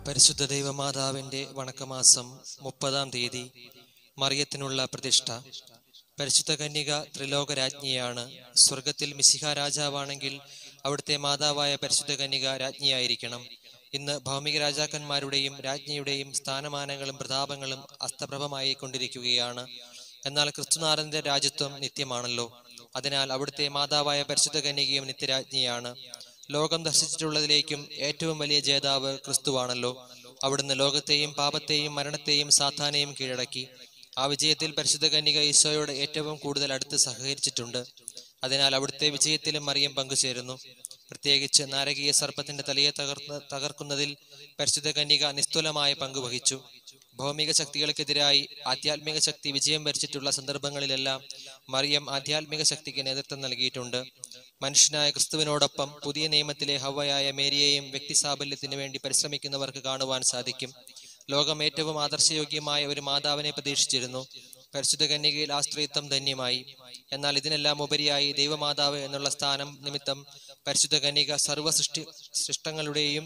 പരിശുദ്ധ ദൈവമാതാവിൻ്റെ വണക്കമാസം മുപ്പതാം തീയതി മറിയത്തിനുള്ള പ്രതിഷ്ഠ പരിശുദ്ധ കന്യക ത്രിലോകരാജ്ഞിയാണ് സ്വർഗത്തിൽ മിശിഹ രാജാവാണെങ്കിൽ അവിടുത്തെ മാതാവായ പരിശുദ്ധ കന്യക രാജ്ഞിയായിരിക്കണം ഇന്ന് ഭൗമിക രാജാക്കന്മാരുടെയും രാജ്ഞിയുടെയും സ്ഥാനമാനങ്ങളും പ്രതാപങ്ങളും അസ്തപ്രഭമായി കൊണ്ടിരിക്കുകയാണ് എന്നാൽ ക്രിസ്തുനാഥന്റെ രാജ്യത്വം നിത്യമാണല്ലോ അതിനാൽ അവിടുത്തെ മാതാവായ പരിശുദ്ധ കന്യകയും നിത്യരാജ്ഞിയാണ് ലോകം ദർശിച്ചിട്ടുള്ളതിലേക്കും ഏറ്റവും വലിയ ജേതാവ് ക്രിസ്തുവാണല്ലോ അവിടുന്ന് ലോകത്തെയും പാപത്തെയും മരണത്തെയും സാത്താനെയും കീഴടക്കി ആ വിജയത്തിൽ പരിശുദ്ധ കന്യക ഈശോയോട് ഏറ്റവും കൂടുതൽ അടുത്ത് സഹകരിച്ചിട്ടുണ്ട് അതിനാൽ അവിടുത്തെ വിജയത്തിലും മറിയം പങ്കുചേരുന്നു പ്രത്യേകിച്ച് നാരകീയ സർപ്പത്തിന്റെ തലയെ തകർന്ന് തകർക്കുന്നതിൽ പരിശുദ്ധ കന്യക നിസ്തുലമായ പങ്കുവഹിച്ചു ഭൗമിക ശക്തികൾക്കെതിരായി ആധ്യാത്മിക ശക്തി വിജയം വരിച്ചിട്ടുള്ള സന്ദർഭങ്ങളിലെല്ലാം മറിയം ആധ്യാത്മിക ശക്തിക്ക് നേതൃത്വം നൽകിയിട്ടുണ്ട് മനുഷ്യനായ ക്രിസ്തുവിനോടൊപ്പം പുതിയ നിയമത്തിലെ ഹവയായ മേരിയെയും വ്യക്തിസാബല്യത്തിനു വേണ്ടി പരിശ്രമിക്കുന്നവർക്ക് കാണുവാൻ സാധിക്കും ലോകം ഏറ്റവും ആദർശയോഗ്യമായ ഒരു മാതാവിനെ പ്രതീക്ഷിച്ചിരുന്നു പരിശുദ്ധ കന്യകയിൽ ആശ്രയിത്വം ധന്യമായി എന്നാൽ ഇതിനെല്ലാം ഉപരിയായി ദൈവമാതാവ് എന്നുള്ള സ്ഥാനം നിമിത്തം പരിശുദ്ധ കന്യക സർവ്വ സൃഷ്ടി സൃഷ്ടങ്ങളുടെയും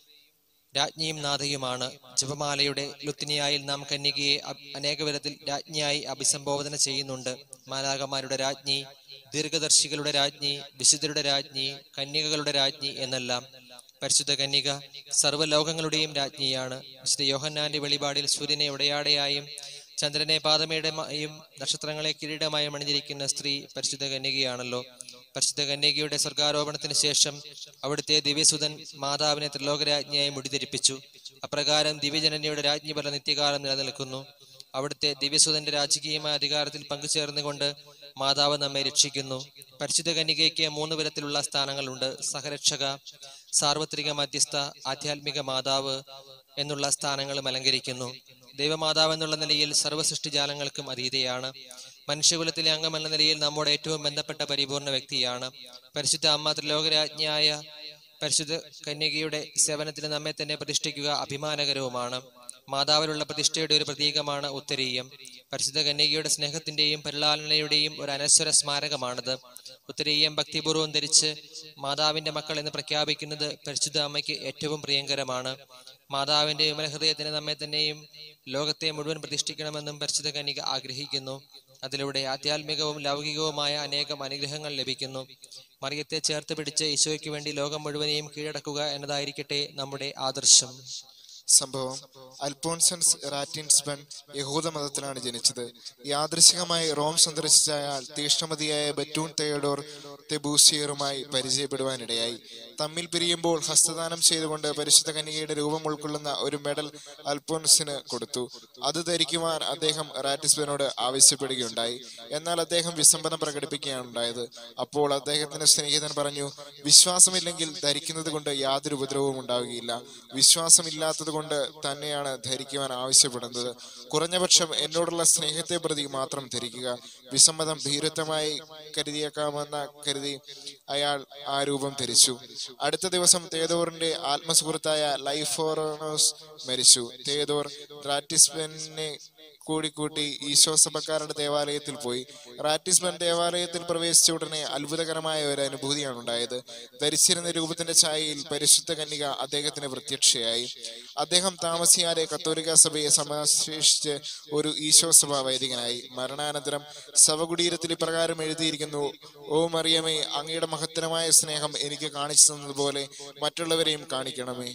രാജ്ഞിയും നാഥയുമാണ് ജപമാലയുടെ ലുത്തിനിയായിൽ നാം കന്യകയെ അ- അനേക വിധത്തിൽ രാജ്ഞിയായി അഭിസംബോധന ചെയ്യുന്നുണ്ട് മാലാകമാരുടെ രാജ്ഞി ദീർഘദർശികളുടെ രാജ്ഞി വിശുദ്ധരുടെ രാജ്ഞി കന്യകകളുടെ രാജ്ഞി എന്നെല്ലാം പരിശുദ്ധ കന്യക സർവ്വലോകങ്ങളുടെയും രാജ്ഞിയാണ് വിശുദ്ധ യോഹന്നാന്റെ വെളിപാടിൽ സൂര്യനെ ഉടയാടയായും ചന്ദ്രനെ പാദമേടമായും നക്ഷത്രങ്ങളെ കിരീടമായും അണിഞ്ഞിരിക്കുന്ന സ്ത്രീ പരിശുദ്ധ കന്യകയാണല്ലോ പരിശുദ്ധ കന്യകയുടെ സ്വർഗാരോപണത്തിന് ശേഷം അവിടുത്തെ ദിവ്യസുതൻ മാതാവിനെ ത്രിലോകരാജ്ഞിയായി മുടിധരിപ്പിച്ചു അപ്രകാരം ദിവ്യജനനിയുടെ രാജ്ഞി പല നിത്യകാലം നിലനിൽക്കുന്നു അവിടുത്തെ ദിവ്യസുതന്റെ രാജകീയമായ അധികാരത്തിൽ പങ്കുചേർന്നുകൊണ്ട് മാതാവ് നമ്മെ രക്ഷിക്കുന്നു പരിശുദ്ധ കന്യകയ്ക്ക് മൂന്ന് വിധത്തിലുള്ള സ്ഥാനങ്ങളുണ്ട് സഹരക്ഷക സാർവത്രിക മധ്യസ്ഥ ആധ്യാത്മിക മാതാവ് എന്നുള്ള സ്ഥാനങ്ങളും അലങ്കരിക്കുന്നു ദൈവമാതാവ് എന്നുള്ള നിലയിൽ സർവ്വസൃഷ്ടിജാലങ്ങൾക്കും അതീതയാണ് മനുഷ്യകുലത്തിലെ അംഗം എന്ന നിലയിൽ നമ്മോട് ഏറ്റവും ബന്ധപ്പെട്ട പരിപൂർണ വ്യക്തിയാണ് പരിശുദ്ധ അമ്മ ത്രിലോകരാജ്ഞിയായ പരിശുദ്ധ കന്യകയുടെ സേവനത്തിന് നമ്മെ തന്നെ പ്രതിഷ്ഠിക്കുക അഭിമാനകരവുമാണ് മാതാവിലുള്ള പ്രതിഷ്ഠയുടെ ഒരു പ്രതീകമാണ് ഉത്തരീയം പരിശുദ്ധ കന്യകയുടെ സ്നേഹത്തിന്റെയും പരിലാലനയുടെയും ഒരു അനശ്വര സ്മാരകമാണിത് ഉത്തരീയം ഭക്തിപൂർവ്വം ധരിച്ച് മാതാവിന്റെ മക്കൾ എന്ന് പ്രഖ്യാപിക്കുന്നത് പരിശുദ്ധ അമ്മയ്ക്ക് ഏറ്റവും പ്രിയങ്കരമാണ് മാതാവിന്റെ വിമല ഹൃദയത്തിന് നമ്മെ തന്നെയും ലോകത്തെ മുഴുവൻ പ്രതിഷ്ഠിക്കണമെന്നും പരിശുദ്ധ കന്യക ആഗ്രഹിക്കുന്നു അതിലൂടെ ആധ്യാത്മികവും ലൗകികവുമായ അനേകം അനുഗ്രഹങ്ങൾ ലഭിക്കുന്നു മറിയത്തെ ചേർത്ത് പിടിച്ച് ഈശോയ്ക്ക് വേണ്ടി ലോകം മുഴുവനെയും കീഴടക്കുക എന്നതായിരിക്കട്ടെ നമ്മുടെ ആദർശം സംഭവം അൽഫോൺസൻസ് റാറ്റിൻസ്ബൺ യഹൂദ മതത്തിലാണ് ജനിച്ചത് യാദൃശികമായി റോം സന്ദർശിച്ച അയാൾ തീഷ്ണമതിയായ ബറ്റൂൺ തെയഡോർ തെബൂസിയറുമായി പരിചയപ്പെടുവാനിടയായി തമ്മിൽ പിരിയുമ്പോൾ ഹസ്തദാനം ചെയ്തുകൊണ്ട് പരിശുദ്ധ കന്യകയുടെ രൂപം ഉൾക്കൊള്ളുന്ന ഒരു മെഡൽ അൽഫോൺസിന് കൊടുത്തു അത് ധരിക്കുവാൻ അദ്ദേഹം റാറ്റിസ്ബനോട് ആവശ്യപ്പെടുകയുണ്ടായി എന്നാൽ അദ്ദേഹം വിസമ്മതം പ്രകടിപ്പിക്കുകയാണ് ഉണ്ടായത് അപ്പോൾ അദ്ദേഹത്തിന്റെ സ്നേഹിതൻ പറഞ്ഞു വിശ്വാസമില്ലെങ്കിൽ ധരിക്കുന്നത് കൊണ്ട് യാതൊരു ഉപദ്രവവും ഉണ്ടാവുകയില്ല വിശ്വാസമില്ലാത്തത് കൊണ്ട് തന്നെയാണ് ധരിക്കുവാൻ ആവശ്യപ്പെടുന്നത് കുറഞ്ഞപക്ഷം എന്നോടുള്ള സ്നേഹത്തെ പ്രതി മാത്രം ധരിക്കുക വിസമ്മതം ഭീരുത്വമായി കരുതിയേക്കാമെന്ന കരുതി അയാൾ ആ രൂപം ധരിച്ചു അടുത്ത ദിവസം തേദോറിന്റെ ആത്മസുഹൃത്തായ ലൈഫോറോണോസ് മരിച്ചു തേദോർ റാറ്റിസ്ബനെ കൂടിക്കൂട്ടി ഈശോ സഭക്കാരുടെ ദേവാലയത്തിൽ പോയി റാറ്റിസ്ബൻ ദേവാലയത്തിൽ പ്രവേശിച്ച ഉടനെ അത്ഭുതകരമായ ഒരു അനുഭൂതിയാണ് ഉണ്ടായത് ധരിച്ചിരുന്ന രൂപത്തിന്റെ ഛായയിൽ പരിശുദ്ധ കന്യക അദ്ദേഹത്തിന് പ്രത്യക്ഷയായി അദ്ദേഹം താമസിയാതെ കത്തോലിക്ക സഭയെ സമാശേഷിച്ച് ഒരു ഈശോ സഭ വൈദികനായി മരണാനന്തരം ശവകുടീരത്തിൽ ഇപ്രകാരം എഴുതിയിരിക്കുന്നു ഓ മറിയമേ അങ്ങയുടെ മഹത്തരമായ സ്നേഹം എനിക്ക് കാണിച്ചു തന്നതുപോലെ മറ്റുള്ളവരെയും കാണിക്കണമേ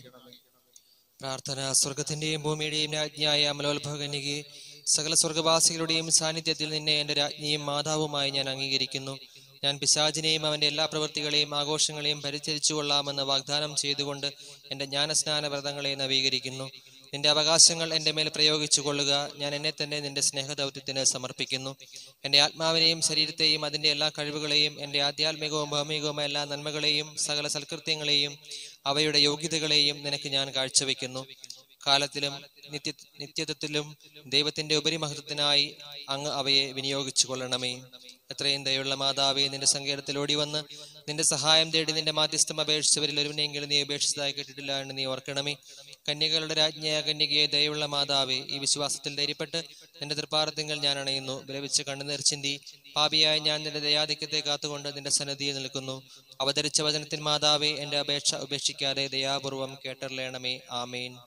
പ്രാർത്ഥന സ്വർഗത്തിന്റെയും ഭൂമിയുടെയും രാജ്ഞിയായ അമലോത്ഭവകന്യകെ സകല സ്വർഗവാസികളുടെയും സാന്നിധ്യത്തിൽ നിന്നെ എന്റെ രാജ്ഞിയും മാതാവുമായി ഞാൻ അംഗീകരിക്കുന്നു ഞാൻ പിശാചിനെയും അവന്റെ എല്ലാ പ്രവൃത്തികളെയും ആഘോഷങ്ങളെയും പരിചരിച്ചു കൊള്ളാമെന്ന് വാഗ്ദാനം ചെയ്തുകൊണ്ട് എന്റെ ജ്ഞാനസ്നാന വ്രതങ്ങളെ നവീകരിക്കുന്നു നിന്റെ അവകാശങ്ങൾ എന്റെ മേൽ പ്രയോഗിച്ചു കൊള്ളുക ഞാൻ എന്നെ തന്നെ നിന്റെ സ്നേഹദൗത്യത്തിന് സമർപ്പിക്കുന്നു എന്റെ ആത്മാവിനെയും ശരീരത്തെയും അതിന്റെ എല്ലാ കഴിവുകളെയും എന്റെ ആധ്യാത്മികവും ഭൗമികവുമായ എല്ലാ നന്മകളെയും സകല സൽകൃത്യങ്ങളെയും അവയുടെ യോഗ്യതകളെയും നിനക്ക് ഞാൻ കാഴ്ചവെക്കുന്നു കാലത്തിലും നിത്യ നിത്യത്വത്തിലും ദൈവത്തിന്റെ ഉപരിമഹത്വത്തിനായി അങ്ങ് അവയെ വിനിയോഗിച്ചു കൊള്ളണമേ എത്രയും ദയുള്ള മാതാവേ നിന്റെ സങ്കേതത്തിൽ ഓടി വന്ന് നിന്റെ സഹായം തേടി നിന്റെ മാധ്യസ്ഥം അപേക്ഷിച്ചവരിൽ ഒരുവിനെങ്കിലും നീ അപേക്ഷിച്ചതായി കേട്ടിട്ടില്ല എന്ന് നീ ഓർക്കണമേ കന്യകളുടെ രാജ്ഞിയായ കന്യകയെ ദയുള്ള മാതാവേ ഈ വിശ്വാസത്തിൽ ധൈര്യപ്പെട്ട് നിന്റെ തൃപ്പാറത്തിങ്കൽ ഞാൻ അണയുന്നു വിലപിച്ച് കണ്ണുനീർ ചിന്തി പാപിയായ ഞാൻ നിന്റെ ദയാധിക്യത്തെ കാത്തുകൊണ്ട് നിന്റെ സന്നദ്ധിയിൽ നിൽക്കുന്നു അവതരിച്ച വചനത്തിൻ മാതാവേ എന്റെ അപേക്ഷ ഉപേക്ഷിക്കാതെ ദയാപൂർവം കേട്ടറിയണമേ ആമേൻ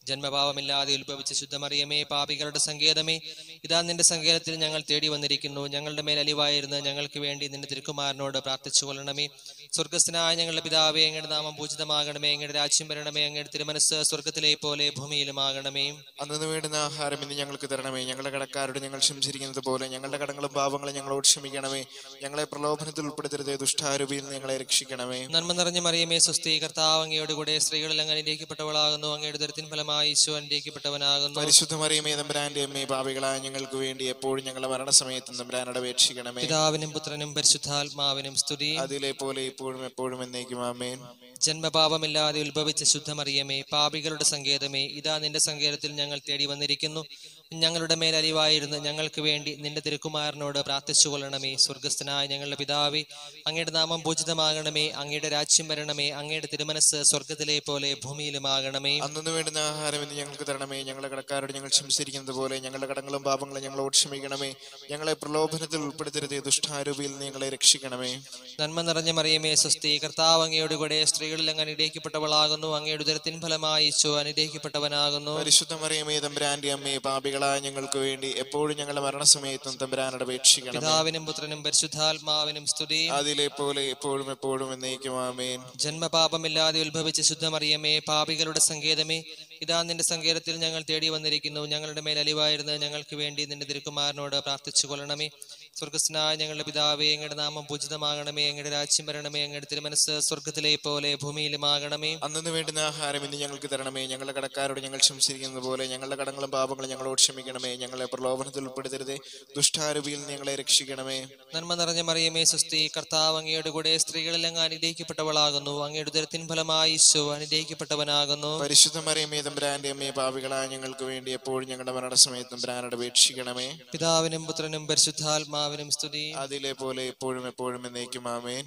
ജന്മഭാവമില്ലാതെ ഉത്ഭവിച്ച ശുദ്ധമറിയമേ പാപികളുടെ സങ്കേതമേ ഇതാ നിന്റെ സങ്കേതത്തിൽ ഞങ്ങൾ തേടി വന്നിരിക്കുന്നു ഞങ്ങളുടെ മേൽ അലിവായിരുന്ന് ഞങ്ങൾക്ക് വേണ്ടി നിന്റെ തിരുക്കുമാരനോട് പ്രാർത്ഥിച്ചു കൊള്ളണമേ സ്വർഗസ്ഥനായ ഞങ്ങളുടെ പിതാവേ അങ്ങയുടെ നാമം പൂജിതമാകണമേ അങ്ങയുടെ രാജ്യം വരണമേ അങ്ങയുടെ തിരുമനസ് സ്വർഗത്തിലെ പോലെ ഭൂമിയിലുമാകണമേ അന്നു വേണ്ടുന്ന ആഹാരം ഇന്ന് ഞങ്ങൾക്ക് തരണമേ ഞങ്ങളുടെ കടക്കാരോട് ഞങ്ങൾ ക്ഷമിച്ചിരിക്കുന്നത് പോലെ ഞങ്ങളുടെ കടങ്ങളും പാപങ്ങളും ഞങ്ങളോട് ക്ഷമിക്കണമേ ഞങ്ങളെ പ്രലോഭനത്തിൽ ഉൾപ്പെടുത്തരുതേ ദുഷ്ടാരൂപിയിൽ നിന്ന് ഞങ്ങളെ രക്ഷിക്കണമേ നന്മ നിറഞ്ഞ മറിയമേ സ്വസ്തി കർത്താവ് അങ്ങയോട് കൂടെ സ്ത്രീകളിൽ അങ്ങ് അനുഗ്രഹിക്കപ്പെട്ടവളാകുന്നു അങ്ങയുടെ ദരത്തിൻ ഫലമായി ഈശോ അനുഗ്രഹിക്കപ്പെട്ടവനാകുന്നു പരിശുദ്ധ മറിയമേ തമ്പുരാന്റെ അമ്മേ പാപികളായ ഞങ്ങൾക്ക് വേണ്ടി എപ്പോഴും ഞങ്ങളുടെ മരണസമയത്തും തമ്പുരാനോട് അപേക്ഷിക്കണമേ പിതാവിനും പുത്രനും പരിശുദ്ധാത്മാവിനും സ്തുതി അതിലെ പോലെ ഇപ്പോഴും എപ്പോഴും എന്നേക്കും ആമേൻ ജന്മപാപമില്ലാതെ ഉത്ഭവിച്ച ശുദ്ധമറിയമേ പാപികളുടെ സങ്കേതമേ ഇതാ നിന്റെ സങ്കേതത്തിൽ ഞങ്ങൾ തേടി വന്നിരിക്കുന്നു ഞങ്ങളുടെ മേൽ അലിവായിരുന്ന് ഞങ്ങൾക്ക് വേണ്ടി നിന്റെ തിരുക്കുമാരനോട് പ്രാർത്ഥിച്ചു കൊള്ളണമേ സ്വർഗസ്ഥനായ ഞങ്ങളുടെ പിതാവേ അങ്ങയുടെ നാമം പൂജിതമാകണമേ അങ്ങയുടെ രാജ്യം വരണമേ അങ്ങയുടെ തിരുമനസ് സ്വർഗത്തിലെ പോലെ ഭൂമിയിലുമാകണമേ അന്നു വേണ്ടുന്ന ആഹാരം ഇന്ന് ഞങ്ങൾക്ക് തരണമേ ഞങ്ങളുടെ കടക്കാരോട് ഞങ്ങൾ ക്ഷമിച്ചിരിക്കുന്നത് പോലെ ഞങ്ങളുടെ കടങ്ങളും പാപങ്ങളും ഞങ്ങളോട് ക്ഷമിക്കണമേ ഞങ്ങളെ പ്രലോഭനത്തിൽ ഉൾപ്പെടുത്തരുതേ ദുഷ്ടാരൂപിയിൽ നിന്ന് ഞങ്ങളെ രക്ഷിക്കണമേ നന്മ നിറഞ്ഞ മറിയമേ സ്വസ്തി കർത്താവ് അങ്ങയോട് കൂടെ സ്ത്രീകളിൽ അങ്ങ് അനുഗ്രഹിക്കപ്പെട്ടവളാകുന്നു അങ്ങയുടെ ഉദരത്തിൻ ഫലമായി ഈശോ അനുഗ്രഹിക്കപ്പെട്ടവനാകുന്നു പരിശുദ്ധ മറിയമേ തമ്പുരാന്റെ അമ്മേ പാപികളായ ഞങ്ങൾക്ക് വേണ്ടി എപ്പോഴും ഞങ്ങളുടെ മരണസമയത്തും തമ്പുരാനോട് അപേക്ഷിക്കണമേ പിതാവിനും പുത്രനും പരിശുദ്ധാത്മാവിനും സ്തുതി അതിലെ പോലെ എപ്പോഴും എപ്പോഴും എന്നേക്കും ആമേൻ ജന്മപാപമില്ലാതെ ഉത്ഭവിച്ച ശുദ്ധമറിയമേ പാപികളുടെ സങ്കേതമേ ഇതാ നിന്റെ സങ്കേതത്തിൽ ഞങ്ങൾ തേടി വന്നിരിക്കുന്നു ഞങ്ങളുടെ മേൽ അലിവായിരുന്ന് ഞങ്ങൾക്ക് വേണ്ടി നിന്റെ തിരുക്കുമാരനോട് പ്രാർത്ഥിച്ചു കൊള്ളണമേ സ്വർഗസ്നായ ഞങ്ങളുടെ പിതാവേ അങ്ങയുടെ നാമം പൂജിതമാകണമേ അങ്ങയുടെ രാജ്യം വരണമേ അങ്ങയുടെ തിരുമനസ് സ്വർഗത്തിലെ പോലെ ഭൂമിയിലുമാകണമേ അന്നു വേണ്ടുന്ന ആഹാരം ഇന്ന് ഞങ്ങൾക്ക് തരണമേ ഞങ്ങളുടെ കടക്കാരോട് ഞങ്ങൾ ക്ഷമിച്ചിരിക്കുന്നത് പോലെ ഞങ്ങളുടെ കടങ്ങളും പാപങ്ങളും ഞങ്ങളോട് ക്ഷമിക്കണമേ ഞങ്ങളെ പ്രലോഭനത്തിൽ ഉൾപ്പെടുത്തരുതേ ദുഷ്ടാരൂപിയിൽ നിന്ന് ഞങ്ങളെ രക്ഷിക്കണമേ നന്മ നിറഞ്ഞ മറിയമേ സുസ്തി കർത്താവ് അങ്ങയുടെ കൂടെ സ്ത്രീകളിൽ അങ്ങ് അനുഗ്രഹിക്കപ്പെട്ടവളാകുന്നു അങ്ങയുടെ ഉദരത്തിൻ ഫലമായി ഈശോ അനുഗ്രഹിക്കപ്പെട്ടവനാകുന്നു പരിശുദ്ധ മറിയമേ തമ്പുരാന്റെ അമ്മേ പാപികളായ ഞങ്ങൾക്ക് വേണ്ടി എപ്പോഴും ഞങ്ങളുടെ മരണസമയത്തും ബ്രാനോട് അപേക്ഷിക്കണമേ പിതാവിനും പുത്രനും പരിശുദ്ധാത്മാവിനും സ്തുതി അതിലെ പോലെ എപ്പോഴും എപ്പോഴും എന്നേക്കും ആമേൻ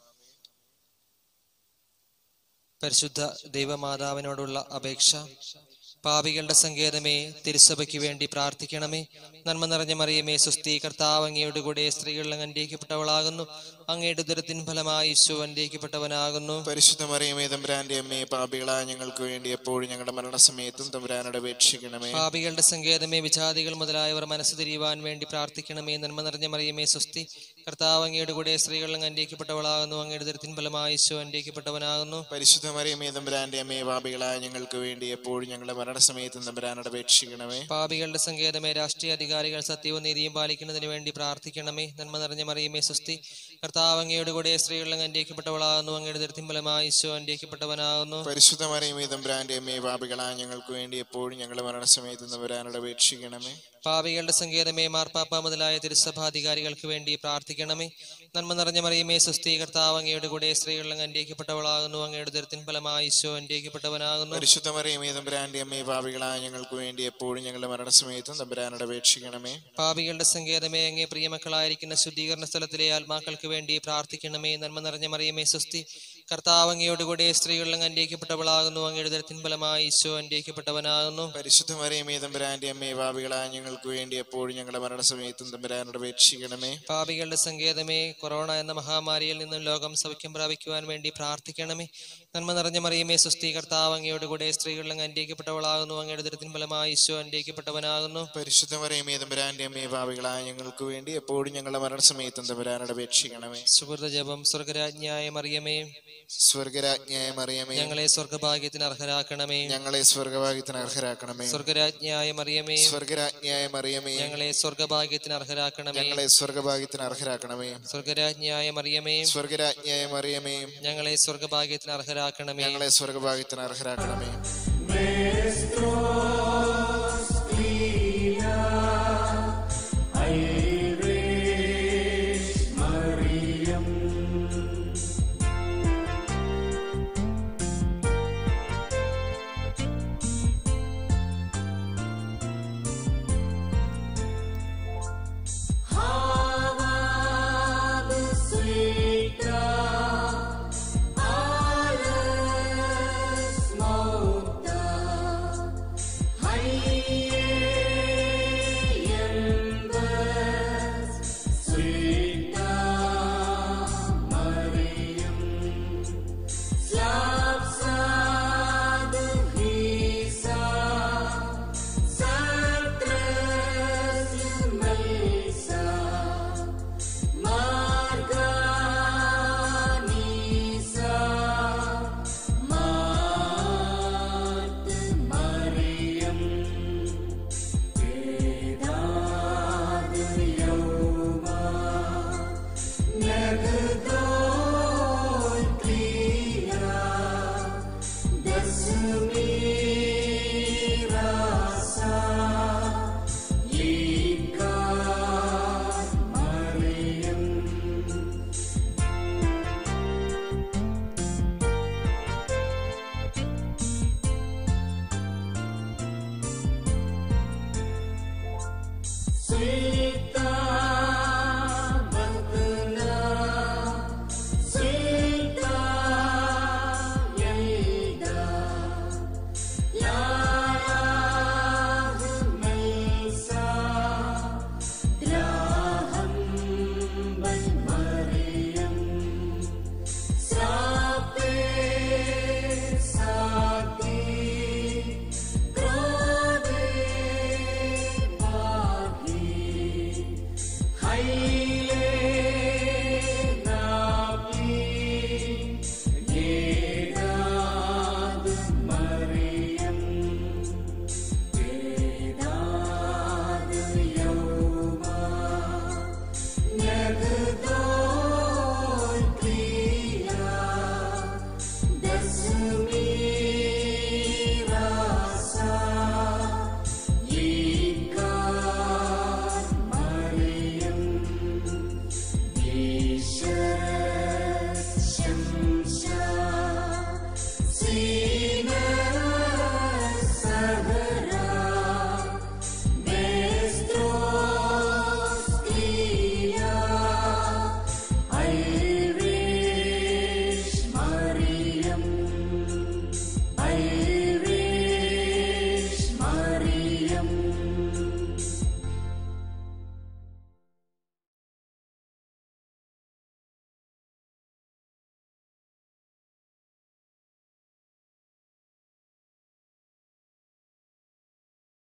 പരിശുദ്ധ ദൈവമാതാവിനോടുള്ള അപേക്ഷ പാപികളുടെ സങ്കേതമേ തിരുസഭയ്ക്ക് വേണ്ടി പ്രാർത്ഥിക്കണമേ നന്മ നിറഞ്ഞ മറിയമേ സുസ്ഥി കർത്താവ് അങ്ങയുടെ കൂടെ സ്ത്രീകളിൽ അങ്ങ് അനുഗ്രഹിക്കപ്പെട്ടവളാകുന്നു അങ്ങയുടെ ഉദരത്തിൻ ഫലമായി ഈശോ അനുഗ്രഹിക്കപ്പെട്ടവനാകുന്നു പരിശുദ്ധ മറിയമേ തമ്പുരാന്റെ അമ്മേ പാപികളായ ഞങ്ങൾക്ക് വേണ്ടി എപ്പോഴും ഞങ്ങളുടെ മരണസമയത്തും തമ്പുരാനോട് അപേക്ഷിക്കണമേ പാപികളുടെ സങ്കേതമേ വിജാതികൾ മുതലായവർ മനസ്സ് തിരിയുവാൻ വേണ്ടി പ്രാർത്ഥിക്കണമേ നന്മ നിറഞ്ഞ മറിയമേ സുസ്ഥി കർത്താവ് അങ്ങയുടെ കൂടെ സ്ത്രീകളിൽ അങ്ങ് അനുഗ്രഹിക്കപ്പെട്ടവളാകുന്നു അങ്ങയുടെ ഉദരത്തിൻ ഫലമായി ഈശോ അനുഗ്രഹിക്കപ്പെട്ടവനാകുന്നു പരിശുദ്ധ മറിയമേ തമ്പുരാന്റെ അമ്മേ പാപികളായ ഞങ്ങൾക്ക് വേണ്ടി എപ്പോഴും ഞങ്ങളുടെ മരണസമയത്തും തമ്പുരാനോട് അപേക്ഷിക്കണമേ പാപികളുടെ സങ്കേതമേ രാഷ്ട്രീയ അധികാരികൾ സത്യവും നീതിയും പാലിക്കുന്നതിന് വേണ്ടി പ്രാർത്ഥിക്കണമേ നന്മ നിറഞ്ഞ മറിയമേ സുസ്തി കർത്താവ് അങ്ങയുടെ കൂടെ സ്ത്രീകളിൽ അങ്ങ് അനുഗ്രഹിക്കപ്പെട്ടവളാകുന്നു അങ്ങയുടെ ഉദരത്തിൻ ഫലമായി ഈശോ അനുഗ്രഹിക്കപ്പെട്ടവനാകുന്നു പരിശുദ്ധ മറിയമേ തമ്പുരാന്റെ അമ്മേ പാപികളായ ഞങ്ങൾക്ക് വേണ്ടി എപ്പോഴും ഞങ്ങളുടെ മരണസമയത്തും തമ്പുരാനോട് അപേക്ഷിക്കണമേ പാപികളുടെ സങ്കേതമേ മാർപ്പാപ്പ മുതലായ തിരുസഭാധികാരികൾക്ക് വേണ്ടി പ്രാർത്ഥിക്കണമേ നന്മ നിറഞ്ഞ മറിയമേ സുസ്ഥി കർത്താവ് അങ്ങയുടെ കൂടെ സ്ത്രീകളിൽ അങ്ങ് അനുഗ്രഹിക്കപ്പെട്ടവളാകുന്നു അങ്ങയുടെ ഉദരത്തിൻ ഫലമായി ഈശോ അനുഗ്രഹിക്കപ്പെട്ടവനാകുന്നു പരിശുദ്ധ മറിയമേ തമ്പുരാന്റെ അമ്മേ പാപികളായ ഞങ്ങൾക്ക് വേണ്ടി എപ്പോഴും ഞങ്ങളുടെ മരണസമയത്തും തമ്പുരാനോട് അപേക്ഷിക്കണമേ പാപികളുടെ സങ്കേതമേ അങ്ങേ പ്രിയമക്കളായിരിക്കുന്ന ശുദ്ധീകരണ സ്ഥലത്തിലെ ആത്മാക്കൾക്ക് വേണ്ടി പ്രാർത്ഥിക്കണമേ നന്മ നിറഞ്ഞ മറിയമേ സുസ്തി കർത്താവ് അങ്ങയോട് കൂടെ സ്ത്രീകളിൽ അങ്ങ് അനുഗ്രഹിക്കപ്പെട്ടവളാകുന്നു അങ്ങയുടെ ഉദരത്തിൻ ഫലമായി ഈശോ അനുഗ്രഹിക്കപ്പെട്ടവനാകുന്നു പരിശുദ്ധ മറിയമേ തമ്പുരാന്റെ അമ്മേ പാപികളായ ഞങ്ങൾക്ക് വേണ്ടി എപ്പോഴും ഞങ്ങളുടെ മരണസമയത്തും തമ്പുരാനോട് അപേക്ഷിക്കണമേ പാപികളുടെ സങ്കേതമേ കൊറോണ എന്ന മഹാമാരിയിൽ നിന്നും ലോകം സൗഖ്യം പ്രാപിക്കുവാൻ വേണ്ടി പ്രാർത്ഥിക്കണമേ നന്മ നിറഞ്ഞ മറിയമേ സുസ്ഥി കർത്താവ് അങ്ങയോട് കൂടെ സ്ത്രീകളിൽ അങ്ങ് അനുഗ്രഹിക്കപ്പെട്ടവളാകുന്നു അങ്ങയുടെ ഉദരത്തിൻ ഫലമായി ഈശോ അനുഗ്രഹിക്കപ്പെട്ടവനാകുന്നു പരിശുദ്ധ മറിയമേ തമ്പുരാന്റെ അമ്മേ പാപികളായ ഞങ്ങൾക്ക് വേണ്ടി എപ്പോഴും ഞങ്ങളുടെ മരണസമയത്തും തമ്പുരാനോട് അപേക്ഷിക്കണമേ സുഹൃത ജപം സ്വർഗരാജ്ഞായ മറിയമേ സ്വർഗരാജ്ഞായ മറിയമേ ഞങ്ങളെ സ്വർഗഭാഗ്യത്തിന് അർഹരാക്കണമേ ഞങ്ങളെ സ്വർഗഭാഗ്യത്തിന് അർഹരാക്കണമേ സ്വർഗരാജ്ഞായ മറിയമേ സ്വർഗരാജ്ഞായ മറിയമേ ഞങ്ങളെ സ്വർഗഭാഗ്യത്തിന് അർഹരാക്കണമേ ഞങ്ങളെ സ്വർഗഭാഗ്യത്തിന് അർഹരാക്കണമേ സ്വർഗരാജ്ഞായ മറിയമേ സ്വർഗരാജ്ഞായ മറിയമേ ഞങ്ങളെ സ്വർഗഭാഗ്യത്തിന് അർഹരാക്കണമേ ഞങ്ങളെ സ്വർഗഭാഗ്യത്തിന് അർഹരാക്കണമേ Alles Mutter, ഉള്ളിൽ